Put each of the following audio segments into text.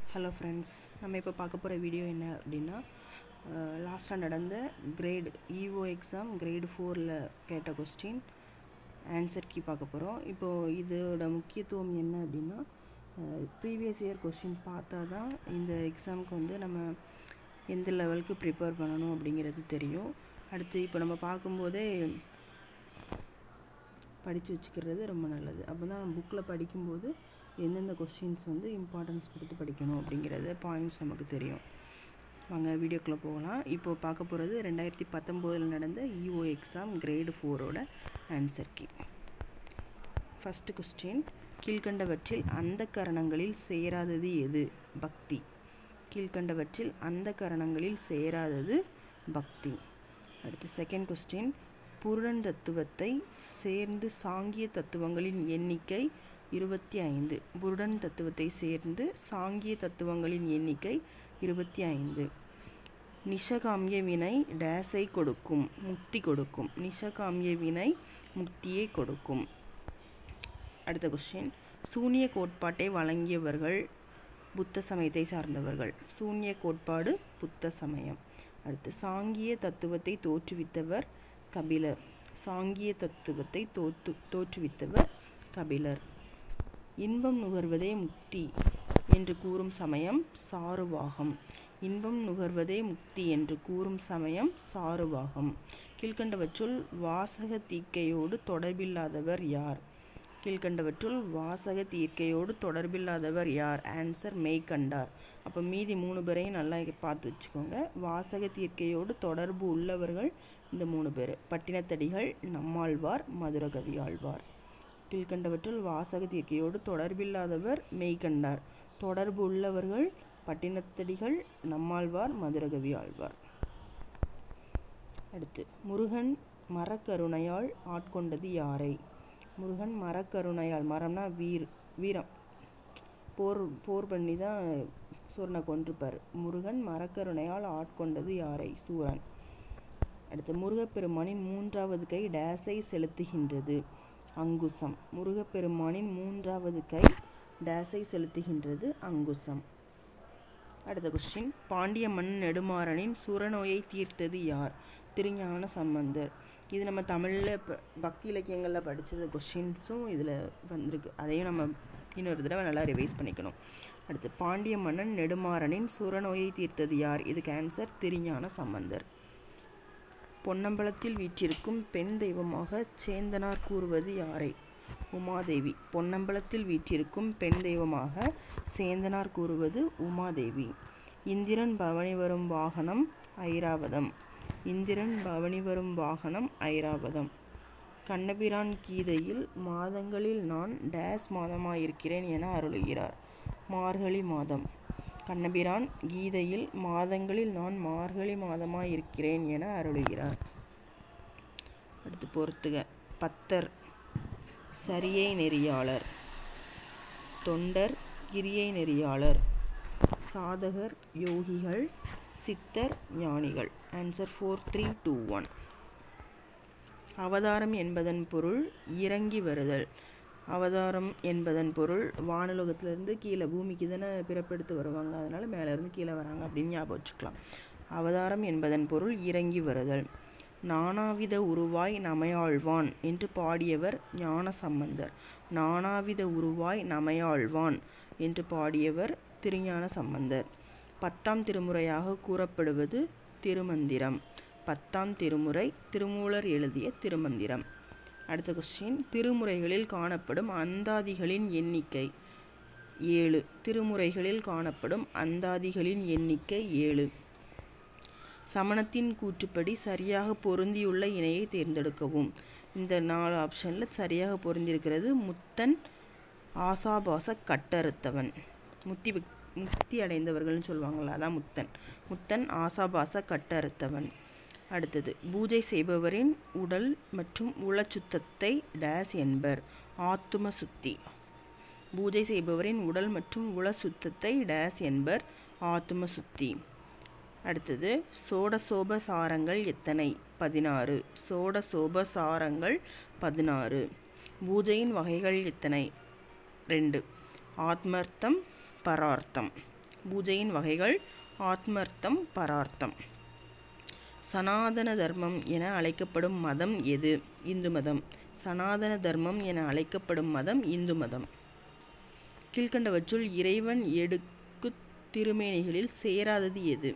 Hello friends நம்ம இப்போ பார்க்க போகிற வீடியோ என்ன அப்படின்னா லாஸ்ட்டாக நடந்த கிரேடு இஓ எக்ஸாம் கிரேடு ஃபோரில் கேட்ட கொஸ்டின் ஆன்சர் கீ பார்க்க போகிறோம் இப்போது இதோட முக்கியத்துவம் என்ன அப்படின்னா ப்ரீவியஸ் இயர் கொஸ்டின் பார்த்தா தான் இந்த எக்ஸாமுக்கு வந்து நம்ம எந்த லெவலுக்கு ப்ரிப்பேர் பண்ணணும் அப்படிங்கிறது தெரியும் அடுத்து இப்போ நம்ம பார்க்கும்போதே படித்து வச்சுக்கிறது ரொம்ப நல்லது அப்போ தான் புக்கில் படிக்கும்போது எந்தெந்த கொஸ்டின்ஸ் வந்து இம்பார்ட்டன்ஸ் கொடுத்து படிக்கணும் அப்படிங்கிறது பாயிண்ட்ஸ் நமக்கு தெரியும் வாங்க வீடியோக்குள்ளே போகலாம் இப்போ பார்க்க போகிறது ரெண்டாயிரத்தி பத்தொம்போதில் நடந்த இஓ எக்ஸாம் கிரேடு ஃபோரோட ஆன்சர் கீ ஃபஸ்ட்டு கொஸ்டின் கீழ்கண்டவற்றில் அந்த கரணங்களில் சேராதது எது பக்தி கீழ்கண்டவற்றில் அந்த கரணங்களில் சேராதது பக்தி அடுத்து செகண்ட் கொஸ்டின் புருடன் தத்துவத்தை சேர்ந்து சாங்கிய தத்துவங்களின் எண்ணிக்கை இருபத்தி ஐந்து புருடன் தத்துவத்தை சேர்ந்து சாங்கிய தத்துவங்களின் எண்ணிக்கை இருபத்தி ஐந்து நிஷகாமிய வினை டேஸை கொடுக்கும் முக்தி கொடுக்கும் நிஷகாமிய வினை முக்தியை கொடுக்கும் அடுத்த கொஸ்டின் சூனிய கோட்பாட்டை வழங்கியவர்கள் புத்த சமயத்தை சார்ந்தவர்கள் சூன்ய கோட்பாடு புத்த சமயம் அடுத்து சாங்கிய தத்துவத்தை தோற்றுவித்தவர் கபிலர் சாங்கிய தத்துவத்தை தோற்று தோற்றுவித்தவர் கபிலர் இன்பம் நுகர்வதே முக்தி என்று கூறும் சமயம் சாருவாகம் இன்பம் நுகர்வதே முக்தி என்று கூறும் சமயம் சாருவாகம் கீழ்கண்டவற்றுள் வாசக தீக்கையோடு தொடர்பில்லாதவர் யார் கீழ்கண்டவற்றுள் வாசக தீர்க்கையோடு தொடர்பில்லாதவர் யார் ஆன்சர் மெய்கண்டார் அப்போ மீதி மூணு பேரையும் நல்லா பார்த்து வச்சுக்கோங்க வாசக தீர்க்கையோடு தொடர்பு உள்ளவர்கள் இந்த மூணு பேர் பட்டினத்தடிகள் நம்மாழ்வார் மதுரகவி ஆழ்வார் கீழ்கண்டவற்றுள் வாசக தீர்க்கையோடு தொடர்பில்லாதவர் மெய்கண்டார் தொடர்பு உள்ளவர்கள் பட்டினத்தடிகள் நம்மாழ்வார் மதுரகவி ஆழ்வார் அடுத்து முருகன் மரக்கருணையால் ஆட்கொண்டது யாரை முருகன் மரக்கருணையால் மரம்னா வீர் வீரம் போர் போர் பண்ணி தான் சூரனை கொன்றுப்பார் முருகன் மரக்கருணையால் ஆட்கொண்டது யாரை சூரன் அடுத்து முருகப்பெருமானின் மூன்றாவது கை டேஸை செலுத்துகின்றது அங்குசம் முருகப்பெருமானின் மூன்றாவது கை டேஸை செலுத்துகின்றது அங்குசம் அடுத்த கொஸ்டின் பாண்டிய மண் நெடுமாறனின் சுரநோயை தீர்த்தது யார் திருஞான சம்பந்தர் இது நம்ம தமிழில் இப்போ பக்தி இலக்கியங்களில் படித்தது கொஷின்ஸும் இதில் வந்திருக்கு அதையும் நம்ம இன்னொரு தடவை நல்லா ரிவைஸ் பண்ணிக்கணும் அடுத்து பாண்டிய மன்னன் நெடுமாறனின் சுரநோயை தீர்த்தது யார் இதுக்கு ஆன்சர் திருஞான சம்பந்தர் பொன்னம்பலத்தில் வீற்றிருக்கும் பெண் தெய்வமாக சேந்தனார் கூறுவது யாரை உமாதேவி பொன்னம்பலத்தில் வீற்றிருக்கும் பெண் தெய்வமாக சேந்தனார் கூறுவது உமாதேவி இந்திரன் பவனி வரும் வாகனம் ஐராவதம் இந்திரன் பவனி வரும் வாகனம் ஐராவதம் கண்ணபிரான் கீதையில் மாதங்களில் நான் டேஸ் மாதமாயிருக்கிறேன் என அருளுகிறார் மார்கழி மாதம் கண்ணபிரான் கீதையில் மாதங்களில் நான் மார்கழி மாதமாயிருக்கிறேன் என அருளுகிறார் அடுத்து பொறுத்துக பத்தர் சரியை நெறியாளர் தொண்டர் கிரியை நெறியாளர் சாதகர் யோகிகள் சித்தர் ஞானிகள் answer four three two one அவதாரம் என்பதன் பொருள் இறங்கி வருதல் அவதாரம் என்பதன் பொருள் வானுலகத்திலேருந்து கீழே பூமிக்கு தானே பிறப்பெடுத்து வருவாங்க அதனால் மேலேருந்து கீழே வராங்க அப்படின்னு ஞாபகம் வச்சுக்கலாம் அவதாரம் என்பதன் பொருள் இறங்கி வருதல் நானாவித உருவாய் நமையாழ்வான் என்று பாடியவர் ஞான சம்பந்தர் நானாவித உருவாய் நமையாழ்வான் என்று பாடியவர் திருஞான சம்பந்தர் பத்தாம் திருமுறையாக கூறப்படுவது திருமந்திரம் பத்தாம் திருமுறை திருமூலர் எழுதிய திருமந்திரம் அடுத்த கொஸ்டின் திருமுறைகளில் காணப்படும் அந்தாதிகளின் எண்ணிக்கை ஏழு திருமுறைகளில் காணப்படும் அந்தாதிகளின் எண்ணிக்கை ஏழு சமணத்தின் கூற்றுப்படி சரியாக பொருந்தியுள்ள இணையை தேர்ந்தெடுக்கவும் இந்த நாலு ஆப்ஷனில் சரியாக பொருந்திருக்கிறது முத்தன் ஆசாபாச கட்டறுத்தவன் முத்தி முக்தி அடைந்தவர்கள்னு சொல்லுவாங்களா அதான் முத்தன் முத்தன் ஆசாபாச கட்டறுத்தவன் அடுத்தது பூஜை செய்பவரின் உடல் மற்றும் உளச்சுத்தத்தை டேஸ் என்பர் ஆத்தும சுத்தி பூஜை செய்பவரின் உடல் மற்றும் உள சுத்தத்தை டேஸ் என்பர் ஆத்தும சுத்தி அடுத்தது சோடசோப சாரங்கள் எத்தனை பதினாறு சோடசோப சாரங்கள் பதினாறு பூஜையின் வகைகள் எத்தனை ரெண்டு ஆத்மர்த்தம் பரார்த்தம் பூஜையின் வகைகள் ஆத்மர்த்தம் பரார்த்தம் சனாதன தர்மம் என அழைக்கப்படும் மதம் எது இந்து மதம் சனாதன தர்மம் என அழைக்கப்படும் மதம் இந்து மதம் கீழ்கண்டவற்றுள் இறைவன் எடுக்கு திருமேனிகளில் சேராதது எது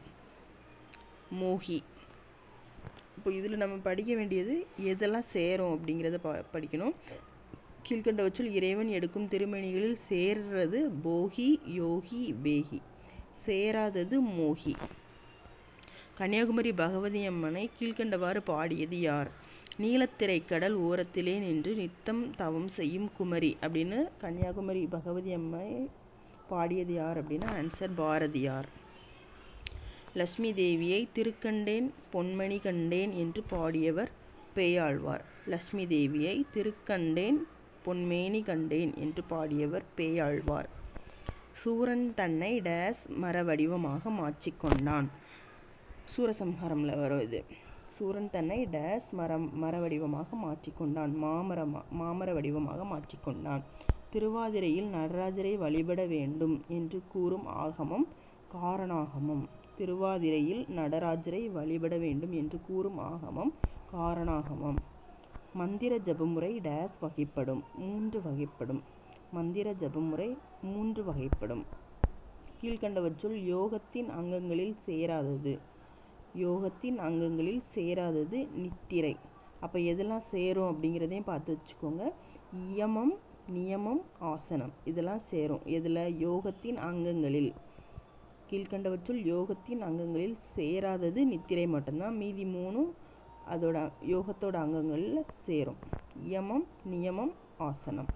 மோகி இப்போ இதில் நம்ம படிக்க வேண்டியது எதெல்லாம் சேரும் அப்படிங்கிறத ப படிக்கணும் கீழ்கண்டவற்றுள் இறைவன் எடுக்கும் திருமேனிகளில் சேர்றது போகி யோகி பேகி சேராதது மோகி கன்னியாகுமரி பகவதி அம்மனை கீழ்கண்டவாறு பாடியது யார் நீலத்திரை கடல் ஓரத்திலே நின்று நித்தம் தவம் செய்யும் குமரி அப்படின்னு கன்னியாகுமரி பகவதி அம்மை பாடியது யார் அப்படின்னா ஆன்சர் பாரதியார் லக்ஷ்மி தேவியை திருக்கண்டேன் பொன்மணி கண்டேன் என்று பாடியவர் பேயாழ்வார் லக்ஷ்மி தேவியை திருக்கண்டேன் பொன்மேனி கண்டேன் என்று பாடியவர் பேயாழ்வார் சூரன் தன்னை டேஸ் மர வடிவமாக மாற்றிக்கொண்டான் சூரசம்ஹாரம்ல வரும் இது சூரன் தன்னை டேஸ் மரம் மர வடிவமாக மாற்றிக்கொண்டான் மாமரமா மாமர வடிவமாக மாற்றிக்கொண்டான் திருவாதிரையில் நடராஜரை வழிபட வேண்டும் என்று கூறும் ஆகமம் காரணாகமம் திருவாதிரையில் நடராஜரை வழிபட வேண்டும் என்று கூறும் ஆகமம் காரணாகமம் மந்திர ஜபமுறை டேஸ் வகைப்படும் மூன்று வகைப்படும் மந்திர ஜபமுறை மூன்று வகைப்படும் கீழ்கண்டவற்றுள் யோகத்தின் அங்கங்களில் சேராதது யோகத்தின் அங்கங்களில் சேராதது நித்திரை அப்போ எதெல்லாம் சேரும் அப்படிங்கிறதையும் பார்த்து வச்சுக்கோங்க இயமம் நியமம் ஆசனம் இதெல்லாம் சேரும் எதில் யோகத்தின் அங்கங்களில் கீழ்கண்டவற்றுள் யோகத்தின் அங்கங்களில் சேராதது நித்திரை மட்டும்தான் மீதி மூணும் அதோட யோகத்தோட அங்கங்களில் சேரும் யமம் நியமம் ஆசனம்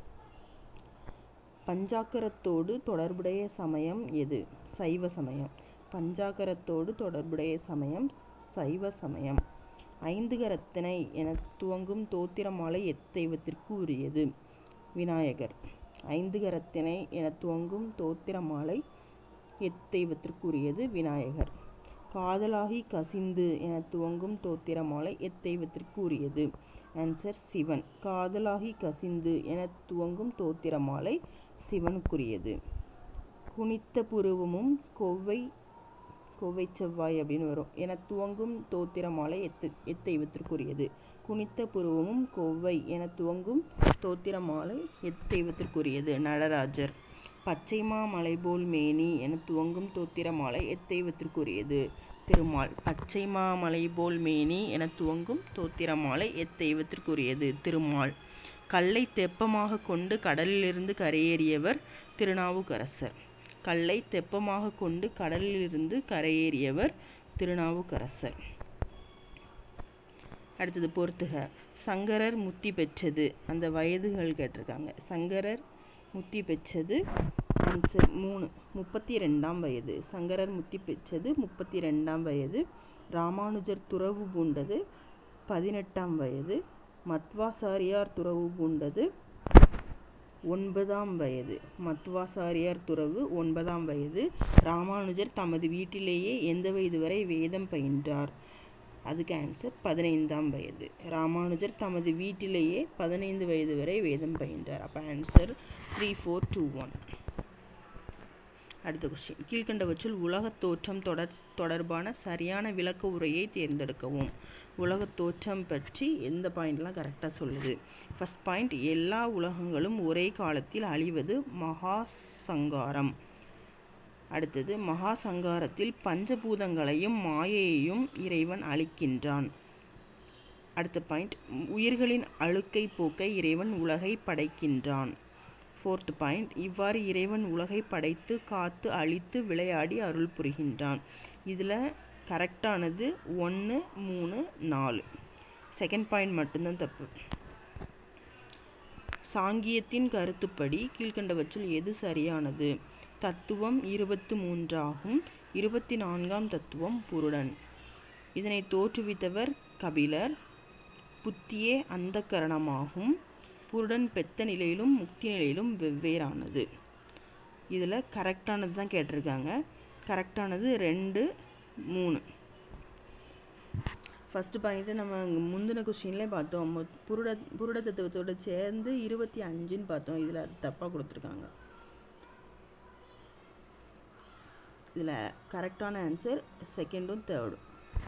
பஞ்சாக்கரத்தோடு தொடர்புடைய சமயம் எது சைவ சமயம் பஞ்சாக்கரத்தோடு தொடர்புடைய சமயம் சைவ சமயம் ஐந்து கரத்தினை என துவங்கும் தோத்திரமாலை எத்தெய்வத்திற்கு உரியது விநாயகர் ஐந்து கரத்தினை என துவங்கும் தோத்திரமாலை எத்தெய்வத்திற்குரியது விநாயகர் காதலாகி கசிந்து என துவங்கும் தோத்திரமாலை எத்தெய்வத்திற்கு உரியது ஆன்சர் சிவன் காதலாகி கசிந்து என துவங்கும் தோத்திரமாலை சிவனுக்குரியது குனித்த புருவமும் கொவ்வை கொவ்வை செவ்வாய் அப்படின்னு வரும் என துவங்கும் தோத்திரமாலை எத்து எத்தெய்வத்திற்குரியது குனித்த புருவமும் கொவ்வை என துவங்கும் தோத்திரமாலை எத்தெய்வத்திற்குரியது நடராஜர் பச்சைமா மலைபோல் மேனி என துவங்கும் தோத்திரமாலை எத்தெய்வத்திற்குரியது திருமால் பச்சைமா மலைபோல் மேனி என துவங்கும் தோத்திரமாலை எத்தெய்வத்திற்குரியது திருமால் கல்லை தெப்பமாக கொண்டு கடலிலிருந்து கரையேறியவர் திருநாவுக்கரசர் கல்லை தெப்பமாக கொண்டு கடலிலிருந்து கரையேறியவர் திருநாவுக்கரசர் அடுத்தது பொறுத்துக சங்கரர் முத்தி பெற்றது அந்த வயதுகள் கேட்டிருக்காங்க சங்கரர் முத்தி பெற்றது ஆன்சர் மூணு முப்பத்தி ரெண்டாம் வயது சங்கரர் முத்தி பெற்றது முப்பத்தி ரெண்டாம் வயது ராமானுஜர் துறவு பூண்டது பதினெட்டாம் வயது மத்வாசாரியார் துறவு பூண்டது ஒன்பதாம் வயது மத்வாசாரியார் துறவு ஒன்பதாம் வயது ராமானுஜர் தமது வீட்டிலேயே எந்த வயது வரை வேதம் பயின்றார் அதுக்கு ஆன்சர் பதினைந்தாம் வயது ராமானுஜர் தமது வீட்டிலேயே பதினைந்து வயது வரை வேதம் பயின்றார் அப்போ answer three four two one அடுத்த கொஸ்டின் கீழ்கண்டவற்றுள் உலகத் தோற்றம் தொடர் தொடர்பான சரியான விளக்க உரையை தேர்ந்தெடுக்கவும் உலகத் தோற்றம் பற்றி எந்த பாயிண்ட்லாம் கரெக்டாக சொல்லுது ஃபஸ்ட் பாயிண்ட் எல்லா உலகங்களும் ஒரே காலத்தில் அழிவது மகா சங்காரம் அடுத்தது மகா சங்காரத்தில் பஞ்சபூதங்களையும் மாயையையும் இறைவன் அழிக்கின்றான் அடுத்த பாயிண்ட் உயிர்களின் அழுக்கை போக்க இறைவன் உலகை படைக்கின்றான் ஃபோர்த் பாயிண்ட் இவ்வாறு இறைவன் உலகை படைத்து காத்து அழித்து விளையாடி அருள் புரிகின்றான் இதில் கரெக்டானது ஒன்று மூணு நாலு செகண்ட் பாயிண்ட் மட்டும்தான் தப்பு சாங்கியத்தின் கருத்துப்படி கீழ்கண்டவற்றுள் எது சரியானது தத்துவம் இருபத்து மூன்றாகும் இருபத்தி நான்காம் தத்துவம் புருடன் இதனை தோற்றுவித்தவர் கபிலர் புத்தியே அந்த கரணமாகும் புருடன் பெத்த நிலையிலும் முக்தி நிலையிலும் வெவ்வேறானது இதில் கரெக்டானது தான் கேட்டிருக்காங்க கரெக்டானது ரெண்டு மூணு ஃபஸ்ட்டு பாயிண்ட்டு நம்ம முந்தின கொஸ்டின்லேயே பார்த்தோம் மொ- புருட புருட தத்துவத்தோட சேர்ந்து இருபத்தி அஞ்சுன்னு பார்த்தோம் இதில் அது தப்பாக கொடுத்துருக்காங்க இதில் கரெக்டான ஆன்சர் செகண்டும் தேர்டும்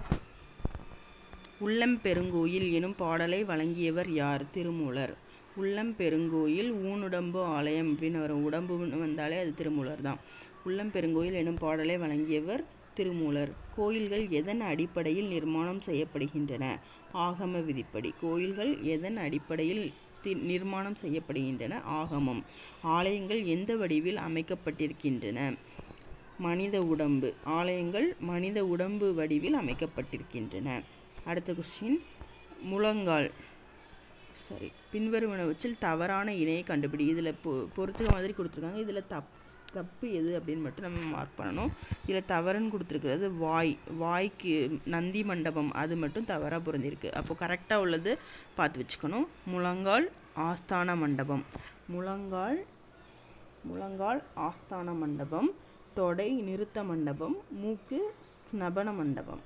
உள்ளம் பெருங்கோயில் எனும் பாடலை வழங்கியவர் யார் திருமூலர் உள்ளம் பெருங்கோயில் ஊனுடம்பு ஆலயம் அப்படின்னு வரும் உடம்புன்னு வந்தாலே அது திருமூலர் தான் உள்ளம் பெருங்கோயில் எனும் பாடலை வழங்கியவர் திருமூலர் கோயில்கள் எதன் அடிப்படையில் நிர்மாணம் செய்யப்படுகின்றன ஆகம விதிப்படி கோயில்கள் எதன் அடிப்படையில் தி நிர்மாணம் செய்யப்படுகின்றன ஆகமம் ஆலயங்கள் எந்த வடிவில் அமைக்கப்பட்டிருக்கின்றன மனித உடம்பு ஆலயங்கள் மனித உடம்பு வடிவில் அமைக்கப்பட்டிருக்கின்றன அடுத்த கொஸ்டின் முழங்கால் சரி பின்வருவனவற்றில் தவறான இணையை கண்டுபிடி இதில் பொ பொறுத்துக்க மாதிரி கொடுத்துருக்காங்க இதில் தப் தப்பு எது அப்படின்னு மட்டும் நம்ம மார்க் பண்ணணும் இதில் தவறுன்னு கொடுத்துருக்கிறது வாய் வாய்க்கு நந்தி மண்டபம் அது மட்டும் தவறாக பொருந்திருக்கு அப்போ கரெக்டாக உள்ளது பார்த்து வச்சுக்கணும் முழங்கால் ஆஸ்தான மண்டபம் முழங்கால் முழங்கால் ஆஸ்தான மண்டபம் தொடை நிறுத்த மண்டபம் மூக்கு ஸ்னபன மண்டபம்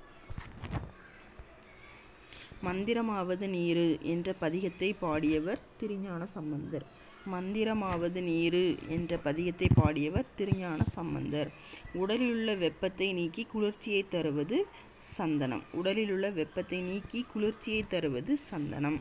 மந்திரமாவது நீரு என்ற பதிகத்தை பாடியவர் திருஞான சம்பந்தர் மந்திரமாவது நீரு என்ற பதிகத்தை பாடியவர் திருஞான சம்பந்தர் உடலிலுள்ள வெப்பத்தை நீக்கி குளிர்ச்சியை தருவது சந்தனம் உடலிலுள்ள வெப்பத்தை நீக்கி குளிர்ச்சியை தருவது சந்தனம்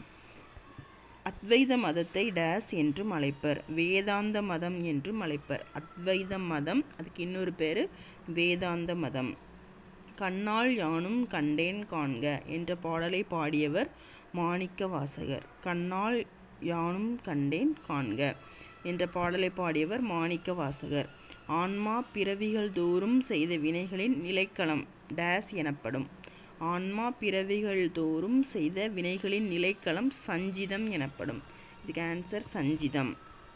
அத்வைத மதத்தை டேஸ் என்றும் அழைப்பர் வேதாந்த மதம் என்றும் அழைப்பர் அத்வைத மதம் அதுக்கு இன்னொரு பேர் வேதாந்த மதம் கண்ணால் யானும் கண்டேன் காண்க என்ற பாடலை பாடியவர் மாணிக்க வாசகர் கண்ணால் யானும் கண்டேன் காண்க என்ற பாடலை பாடியவர் மாணிக்க வாசகர் ஆன்மா பிறவிகள் தோறும் செய்த வினைகளின் நிலைக்களம் டேஸ் எனப்படும் ஆன்மா பிறவிகள் தோறும் செய்த வினைகளின் நிலைக்களம் சஞ்சிதம் எனப்படும் இதுக்கு ஆன்சர் சஞ்சிதம்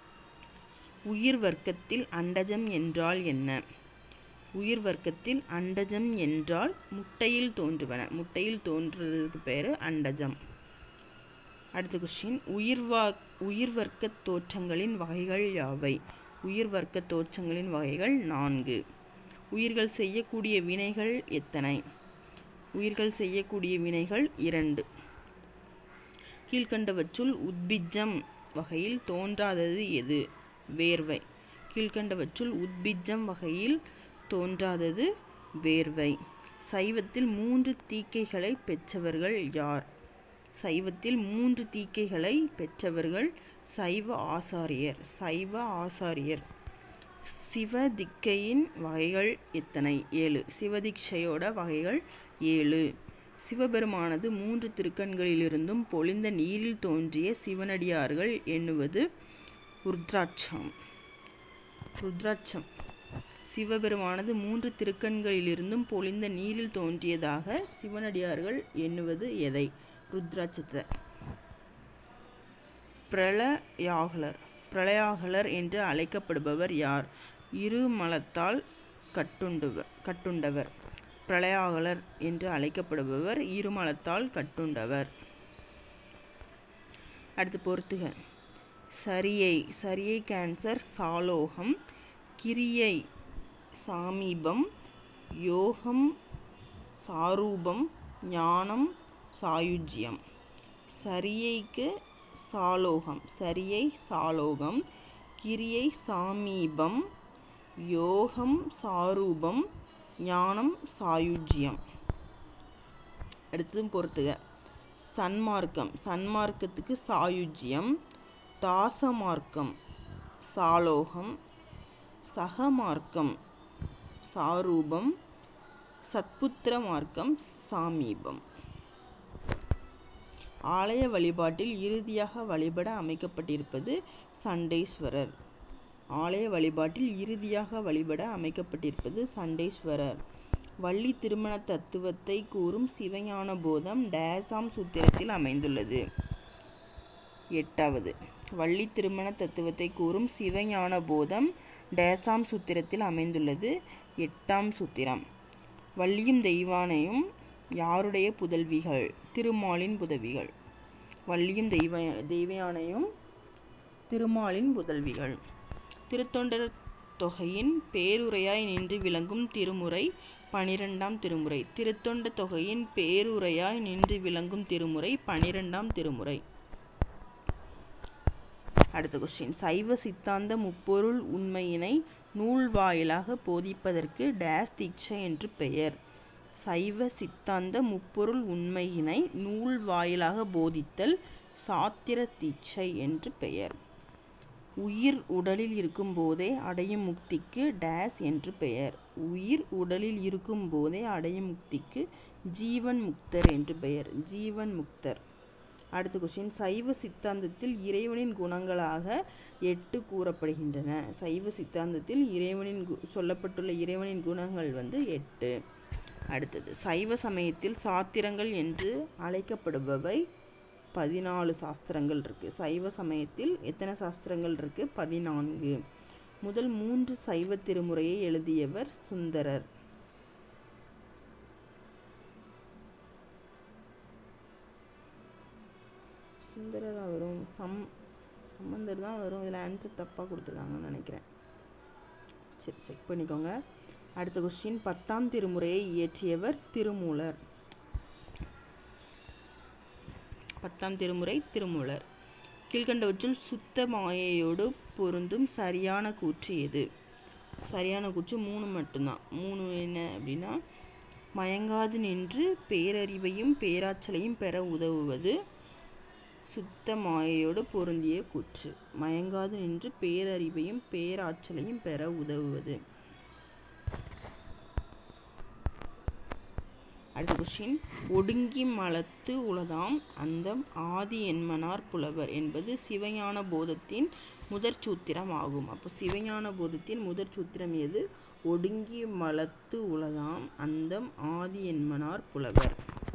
உயிர் வர்க்கத்தில் அண்டஜம் என்றால் என்ன உயிர் வர்க்கத்தில் அண்டஜம் என்றால் முட்டையில் தோன்றுவன முட்டையில் தோன்றுறதுக்கு பேர் அண்டஜம் அடுத்த கொஸ்டின் உயிர்வா உயிர் வர்க்க தோற்றங்களின் வகைகள் யாவை உயிர் வர்க்க தோற்றங்களின் வகைகள் நான்கு உயிர்கள் செய்யக்கூடிய வினைகள் எத்தனை உயிர்கள் செய்யக்கூடிய வினைகள் இரண்டு கீழ்கண்டவற்றுள் உத்பிஜம் வகையில் தோன்றாதது எது வேர்வை கீழ்கண்டவற்றுள் உத்பிஜம் வகையில் தோன்றாதது வேர்வை சைவத்தில் மூன்று தீக்கைகளை பெற்றவர்கள் யார் சைவத்தில் மூன்று தீக்கைகளை பெற்றவர்கள் சைவ ஆசாரியர் சைவ ஆசாரியர் சிவதிக்கையின் வகைகள் எத்தனை ஏழு சிவதிக்ஷையோட வகைகள் ஏழு சிவபெருமானது மூன்று திருக்கண்களிலிருந்தும் பொழிந்த நீரில் தோன்றிய சிவனடியார்கள் எண்ணுவது ருத்ராட்சம் ருத்ராட்சம் சிவபெருமானது மூன்று திருக்கண்களிலிருந்தும் பொழிந்த நீரில் தோன்றியதாக சிவனடியார்கள் எண்ணுவது எதை ருத்ராட்சத்தை பிரளயாகலர் பிரளயாகலர் என்று அழைக்கப்படுபவர் யார் இரு மலத்தால் கட்டுண்டுவர் கட்டுண்டவர் பிரளயாகலர் என்று அழைக்கப்படுபவர் இருமலத்தால் கட்டுண்டவர் அடுத்து பொறுத்துக சரியை சரியை கேன்சர் சாலோகம் கிரியை சாமீபம் யோகம் சாரூபம் ஞானம் சாயுஜ்யம் சரியைக்கு சாலோகம் சரியை சாலோகம் கிரியை சாமீபம் யோகம் சாரூபம் ஞானம் சாயுஜ்யம் அடுத்ததும் பொறுத்துக சன்மார்க்கம் சன்மார்க்கத்துக்கு சாயுஜ்யம் தாசமார்க்கம் சாலோகம் சகமார்க்கம் சாரூபம் சத்புத்திர மார்க்கம் சாமீபம் ஆலய வழிபாட்டில் இறுதியாக வழிபட அமைக்கப்பட்டிருப்பது சண்டேஸ்வரர் ஆலய வழிபாட்டில் இறுதியாக வழிபட அமைக்கப்பட்டிருப்பது சண்டேஸ்வரர் வள்ளி திருமண தத்துவத்தை கூறும் சிவஞான போதம் டேசாம் சூத்திரத்தில் அமைந்துள்ளது எட்டாவது வள்ளி திருமண தத்துவத்தை கூறும் சிவஞான போதம் டேசாம் சூத்திரத்தில் அமைந்துள்ளது எட்டாம் சூத்திரம் வள்ளியும் தெய்வானையும் யாருடைய புதல்விகள் திருமாலின் புதல்விகள் வள்ளியும் தெய்வ தெய்வயானையும் திருமாலின் புதல்விகள் திருத்தொண்டர் தொகையின் பேருரையாய் நின்று விளங்கும் திருமுறை பனிரெண்டாம் திருமுறை திருத்தொண்ட தொகையின் பேருரையாய் நின்று விளங்கும் திருமுறை பனிரெண்டாம் திருமுறை அடுத்த கொஸ்டின் சைவ சித்தாந்த முப்பொருள் உண்மையினை நூல் வாயிலாக போதிப்பதற்கு டேஸ் தீட்சை என்று பெயர் சைவ சித்தாந்த முப்பொருள் உண்மையினை நூல் வாயிலாக போதித்தல் சாத்திர தீட்சை என்று பெயர் உயிர் உடலில் இருக்கும்போதே அடையும் முக்திக்கு டேஸ் என்று பெயர் உயிர் உடலில் இருக்கும்போதே அடையும் முக்திக்கு ஜீவன் முக்தர் என்று பெயர் ஜீவன் முக்தர் அடுத்த கொஸ்டின் சைவ சித்தாந்தத்தில் இறைவனின் குணங்களாக எட்டு கூறப்படுகின்றன சைவ சித்தாந்தத்தில் இறைவனின் கு- சொல்லப்பட்டுள்ள இறைவனின் குணங்கள் வந்து எட்டு அடுத்தது சைவ சமயத்தில் சாத்திரங்கள் என்று அழைக்கப்படுபவை பதினாலு சாஸ்திரங்கள் இருக்குது சைவ சமயத்தில் எத்தனை சாஸ்திரங்கள் இருக்குது பதினான்கு முதல் மூன்று சைவ திருமுறையை எழுதியவர் சுந்தரர் சுந்தரரா வரும் சம் சம்பந்தர் தான் வரும் இதில் ஆன்சர் தப்பாக கொடுத்துருக்காங்கன்னு நினைக்கிறேன் சரி செக் பண்ணிக்கோங்க அடுத்த கொஸ்டின் பத்தாம் திருமுறையை இயற்றியவர் திருமூலர் பத்தாம் திருமுறை திருமூலர் கீழ்கண்டவற்றுள் சுத்த மாயையோடு பொருந்தும் சரியான கூற்று எது சரியான கூற்று மூணு மட்டும்தான் மூணு என்ன அப்படின்னா மயங்காது நின்று பேரறிவையும் பேராற்றலையும் பெற உதவுவது சுத்த மாயையோடு பொருந்திய கூற்று மயங்காது நின்று பேரறிவையும் பேராற்றலையும் பெற உதவுவது அடுத்த கொஸ்டின் ஒடுங்கி மலத்து உளதாம் அந்த ஆதி என்மனார் புலவர் என்பது சிவஞான போதத்தின் முதற் சூத்திரம் ஆகும் அப்போ சிவஞான போதத்தின் முதற் சூத்திரம் எது ஒடுங்கி மலத்து உளதாம் அந்தம் ஆதி என்மனார் புலவர்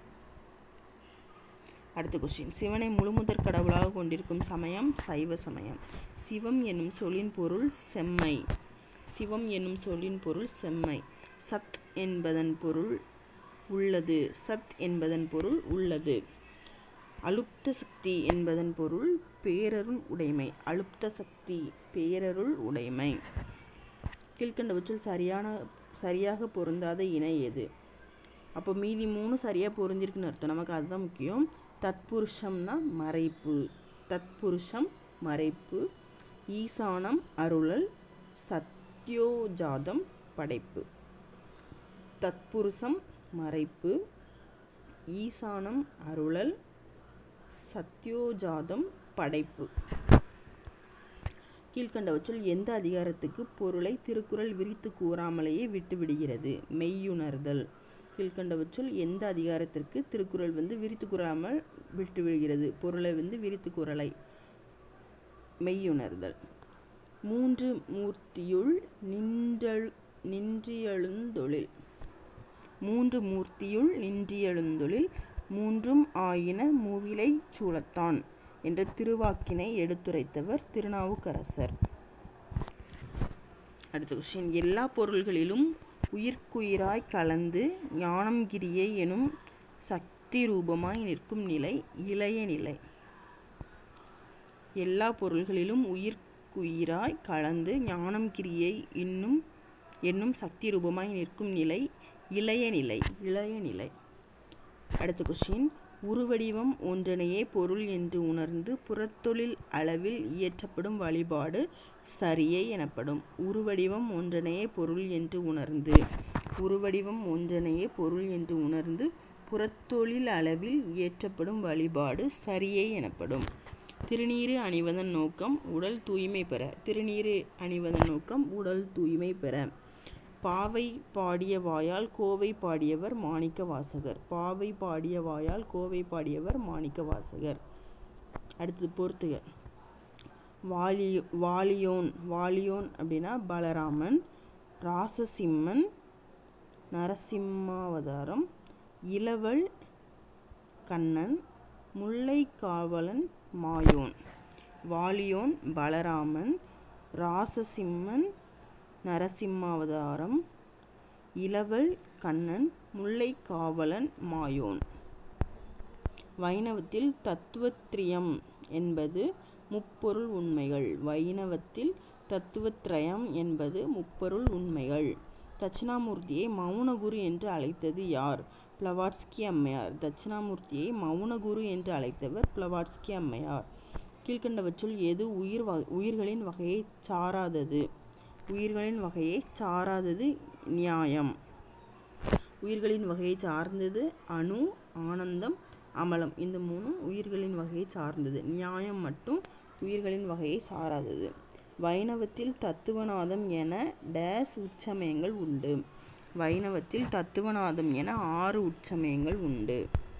அடுத்த கொஸ்டின் சிவனை முழுமுதற் கடவுளாக கொண்டிருக்கும் சமயம் சைவ சமயம் சிவம் என்னும் சொல்லின் பொருள் செம்மை சிவம் என்னும் சொல்லின் பொருள் செம்மை சத் என்பதன் பொருள் உள்ளது சத் என்பதன் பொருள் உள்ளது அலுப்த சக்தி என்பதன் பொருள் பேரருள் உடைமை அலுப்த சக்தி பேரருள் உடைமை கீழ்கண்டவற்றில் சரியான சரியாக பொருந்தாத இணை எது அப்போ மீதி மூணு சரியாக பொருந்திருக்குன்னு அர்த்தம் நமக்கு அதுதான் முக்கியம் தத்புருஷம்னா மறைப்பு தத்புருஷம் மறைப்பு ஈசானம் அருளல் சத்யோஜாதம் படைப்பு தத்புருஷம் மறைப்பு ஈசானம் அருளல் சத்யோஜாதம் படைப்பு கீழ்கண்டவற்றுள் எந்த அதிகாரத்துக்கு பொருளை திருக்குறள் விரித்து கூறாமலேயே விட்டுவிடுகிறது மெய்யுணர்தல் கீழ்கண்டவற்றுள் எந்த அதிகாரத்திற்கு திருக்குறள் வந்து விரித்து கூறாமல் விட்டுவிடுகிறது பொருளை வந்து விரித்து கூறலை மெய்யுணர்தல் மூன்று மூர்த்தியுள் நின்றழு நின்றியழுந்தொழில் மூன்று மூர்த்தியுள் நின்றியழுந்தொழில் மூன்றும் ஆயின மூவிலை சூழத்தான் என்ற திருவாக்கினை எடுத்துரைத்தவர் திருநாவுக்கரசர் அடுத்த கொஸ்டின் எல்லா பொருள்களிலும் உயிர்க்குயிராய் கலந்து ஞானம் கிரியை எனும் சக்தி ரூபமாய் நிற்கும் நிலை இளைய நிலை எல்லா பொருள்களிலும் உயிர்க்குயிராய் கலந்து ஞானம் கிரியை இன்னும் என்னும் சக்தி ரூபமாய் நிற்கும் நிலை இளைய நிலை இளைய நிலை அடுத்த கொஸ்டின் உருவடிவம் ஒன்றனையே பொருள் என்று உணர்ந்து புறத்தொழில் அளவில் இயற்றப்படும் வழிபாடு சரியை எனப்படும் உருவடிவம் ஒன்றனையே பொருள் என்று உணர்ந்து உருவடிவம் ஒன்றனையே பொருள் என்று உணர்ந்து புறத்தொழில் அளவில் இயற்றப்படும் வழிபாடு சரியை எனப்படும் திருநீறு அணிவதன் நோக்கம் உடல் தூய்மை பெற திருநீறு அணிவதன் நோக்கம் உடல் தூய்மை பெற பாவை பாடிய வாயால் கோவை பாடியவர் மாணிக்க வாசகர் பாவை பாடிய வாயால் கோவை பாடியவர் மாணிக்க வாசகர் அடுத்தது பொறுத்துக வாலி வாலியோன் வாலியோன் அப்படின்னா பலராமன் ராசசிம்மன் நரசிம்மாவதாரம் இளவல் கண்ணன் முல்லை காவலன் மாயோன் வாலியோன் பலராமன் ராசசிம்மன் நரசிம்மாவதாரம் இளவல் கண்ணன் முல்லை காவலன் மாயோன் வைணவத்தில் தத்துவத்ரியம் என்பது முப்பொருள் உண்மைகள் வைணவத்தில் தத்துவத்ரயம் என்பது முப்பொருள் உண்மைகள் தட்சிணாமூர்த்தியை மௌனகுரு என்று அழைத்தது யார் பிளவாட்ஸ்கி அம்மையார் தட்சிணாமூர்த்தியை மௌனகுரு என்று அழைத்தவர் பிளவாட்ஸ்கி அம்மையார் கீழ்கண்டவற்றுள் எது உயிர் வ உயிர்களின் வகையை சாராதது உயிர்களின் வகையை சாராதது நியாயம் உயிர்களின் வகையை சார்ந்தது அணு ஆனந்தம் அமலம் இந்த மூணும் உயிர்களின் வகையை சார்ந்தது நியாயம் மட்டும் உயிர்களின் வகையை சாராதது வைணவத்தில் தத்துவநாதம் என டேஸ் உச்சமயங்கள் உண்டு வைணவத்தில் தத்துவநாதம் என ஆறு உச்சமயங்கள் உண்டு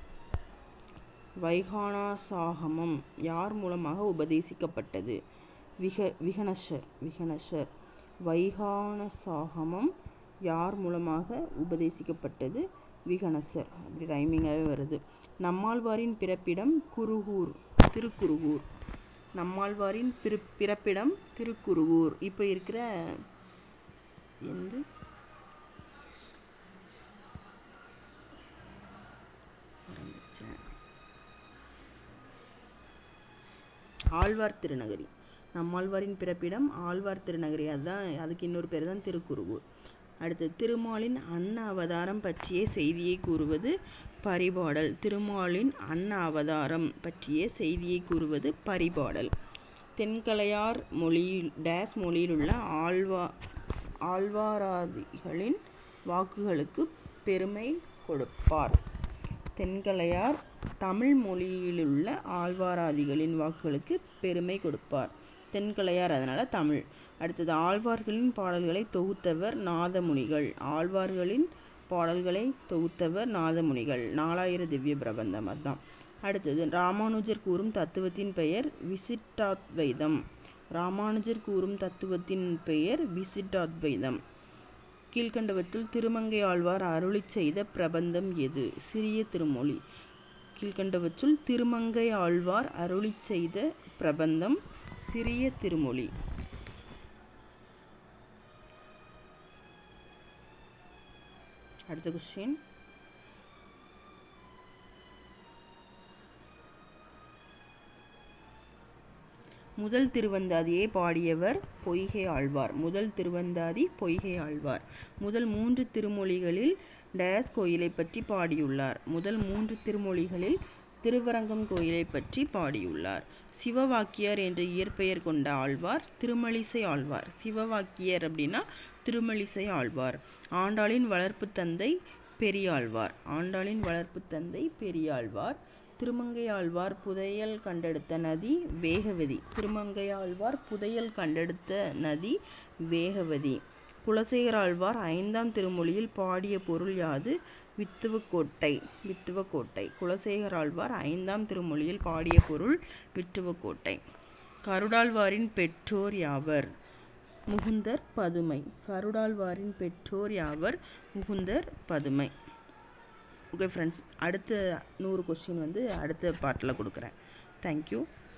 வைகானாசாகமம் யார் மூலமாக உபதேசிக்கப்பட்டது விக விகனஷர் விகனஷர் வைகானசாகமம் யார் மூலமாக உபதேசிக்கப்பட்டது விகனசர் அப்படி ரைமிங்காகவே வருது நம்மாழ்வாரின் பிறப்பிடம் குருகூர் திருக்குருகூர் நம்மாழ்வாரின் பிற பிறப்பிடம் திருக்குருகூர் இப்போ இருக்கிற எந்த மறந்துருச்சேன். ஆழ்வார் திருநகரி நம்மாழ்வாரின் பிறப்பிடம் ஆழ்வார் திருநகரி அதுதான் அதுக்கு இன்னொரு பேர் தான் திருக்குருகூர் அடுத்து திருமாலின் அன்ன அவதாரம் பற்றிய செய்தியை கூறுவது பரிபாடல் திருமாலின் அன்ன அவதாரம் பற்றிய செய்தியை கூறுவது பரிபாடல் தென்கலையார் மொழியில் டேஸ் மொழியில் உள்ள ஆழ்வா ஆழ்வாராதிகளின் வாக்குகளுக்கு பெருமை கொடுப்பார் தென்கலையார் தமிழ் மொழியிலுள்ள ஆழ்வாராதிகளின் வாக்குகளுக்கு பெருமை கொடுப்பார் தென்கலையார் அதனால் தமிழ் அடுத்தது ஆழ்வார்களின் பாடல்களை தொகுத்தவர் நாதமுனிகள் ஆழ்வார்களின் பாடல்களை தொகுத்தவர் நாதமுனிகள் நாலாயிர திவ்ய பிரபந்தம் அதுதான் அடுத்தது ராமானுஜர் கூறும் தத்துவத்தின் பெயர் விசிட்டாத்வைதம் ராமானுஜர் கூறும் தத்துவத்தின் பெயர் விசிட்டாத்வைதம் கீழ்கண்டவற்றுள் திருமங்கை ஆழ்வார் அருளிச் செய்த பிரபந்தம் எது சிறிய திருமொழி கீழ்கண்டவற்றுள் திருமங்கை ஆழ்வார் அருளிச் செய்த பிரபந்தம் சிறிய திருமொழி அடுத்த கொஸ்டின் முதல் திருவந்தாதியை பாடியவர் பொய்கை ஆழ்வார் முதல் திருவந்தாதி பொய்கை ஆழ்வார் முதல் மூன்று திருமொழிகளில் டயஸ் கோயிலை பற்றி பாடியுள்ளார் முதல் மூன்று திருமொழிகளில் திருவரங்கம் கோயிலை பற்றி பாடியுள்ளார் சிவவாக்கியர் என்ற இயற்பெயர் கொண்ட ஆழ்வார் திருமலிசை ஆழ்வார் சிவவாக்கியர் அப்படின்னா திருமலிசை ஆழ்வார் ஆண்டாளின் வளர்ப்பு தந்தை பெரியாழ்வார் ஆண்டாளின் வளர்ப்பு தந்தை பெரியாழ்வார் திருமங்கையாழ்வார் புதையல் கண்டெடுத்த நதி வேகவதி திருமங்கையாழ்வார் புதையல் கண்டெடுத்த நதி வேகவதி குலசேகராழ்வார் ஐந்தாம் திருமொழியில் பாடிய பொருள் யாது வித்துவக்கோட்டை வித்துவக்கோட்டை குலசேகராழ்வார் ஐந்தாம் திருமொழியில் பாடிய பொருள் வித்துவக்கோட்டை கருடாழ்வாரின் பெற்றோர் யாவர் முகுந்தர் பதுமை கருடாழ்வாரின் பெற்றோர் யாவர் முகுந்தர் பதுமை ஓகே ஃப்ரெண்ட்ஸ் அடுத்த நூறு கொஸ்டின் வந்து அடுத்த பார்ட்டில் கொடுக்குறேன் தேங்க்யூ